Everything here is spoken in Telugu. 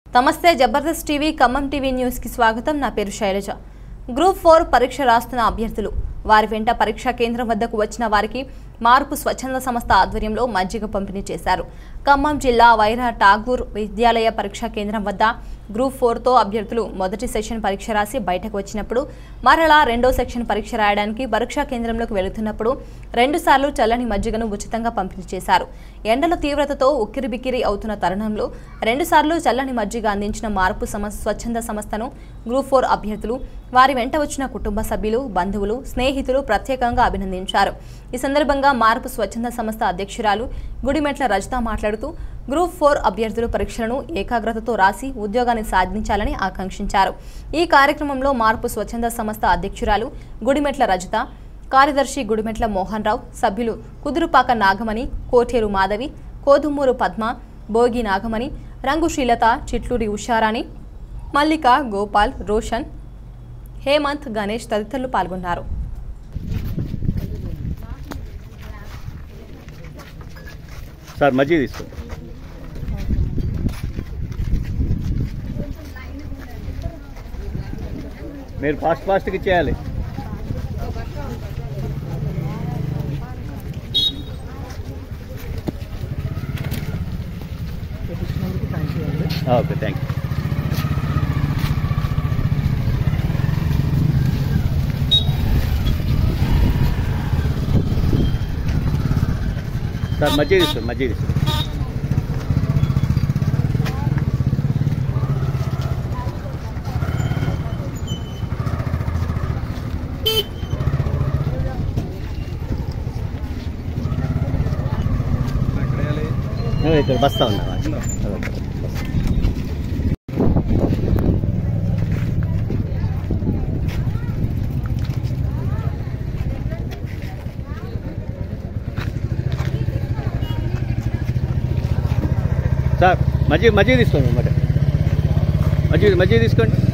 నమస్తే జబర్దస్త్ టీవీ ఖమ్మం టీవీ న్యూస్కి స్వాగతం నా పేరు శైలజ గ్రూప్ ఫోర్ పరీక్ష రాస్తున్న అభ్యర్థులు వారి వెంట పరీక్షా కేంద్రం వద్దకు వచ్చిన వారికి మార్పు స్వచ్ఛంద సంస్థ ఆధ్వర్యంలో మజ్జిగ పంపిణీ చేశారు ఖమ్మం జిల్లా వైరా ఠాగూర్ విద్యాలయ పరీక్షా కేంద్రం వద్ద గ్రూప్ ఫోర్తో అభ్యర్థులు మొదటి సెషన్ పరీక్ష రాసి బయటకు వచ్చినప్పుడు మరలా రెండో సెక్షన్ పరీక్ష రాయడానికి పరీక్షా కేంద్రంలోకి వెళుతున్నప్పుడు రెండుసార్లు చల్లని మజ్జిగను ఉచితంగా పంపిణీ చేశారు ఎండల తీవ్రతతో ఉక్కిరిబిక్కిరి అవుతున్న తరుణంలో రెండుసార్లు చల్లని మజ్జిగ అందించిన మార్పు సమ స్వచ్ఛంద సంస్థను గ్రూప్ ఫోర్ అభ్యర్థులు వారి వెంట వచ్చిన కుటుంబ సభ్యులు బంధువులు స్నేహితులు ప్రత్యేకంగా అభినందించారు ఈ సందర్భంగా మార్పు స్వచ్ఛంద సంస్థ అధ్యక్షురాలు గుడిమెట్ల రజిత మాట్లాడుతూ గ్రూప్ ఫోర్ అభ్యర్థులు పరీక్షలను ఏకాగ్రతతో రాసి ఉద్యోగాన్ని సాధించాలని ఆకాంక్షించారు ఈ కార్యక్రమంలో మార్పు స్వచ్ఛంద సంస్థ అధ్యక్షురాలు గుడిమెట్ల రజిత కార్యదర్శి గుడిమెట్ల మోహన్ రావు సభ్యులు కుదురుపాక నాగమణి కోటేరు మాధవి కోదుమూరు పద్మ భోగి నాగమణి రంగు శ్రీలత చిట్లూరి ఉషారాణి మల్లిక గోపాల్ రోషన్ హేమంత్ గణేష్ తదితరులు పాల్గొన్నారు సార్ మజ్జిగ తీసుకోండి మీరు ఫాస్ట్ ఫాస్ట్గా ఇచ్చేయాలి ఓకే థ్యాంక్ యూ సార్ మజ్జిగ తీసుకోండి మజ్జిగ తీసుకోండి నువ్వు ఇక్కడ బస్తా ఉన్నావా అదొక బస్తా. సార్ మజ్జిగ మజ్జిగ తీసుకోండి మరి మజ్జిగ మజ్జిగ తీసుకోండి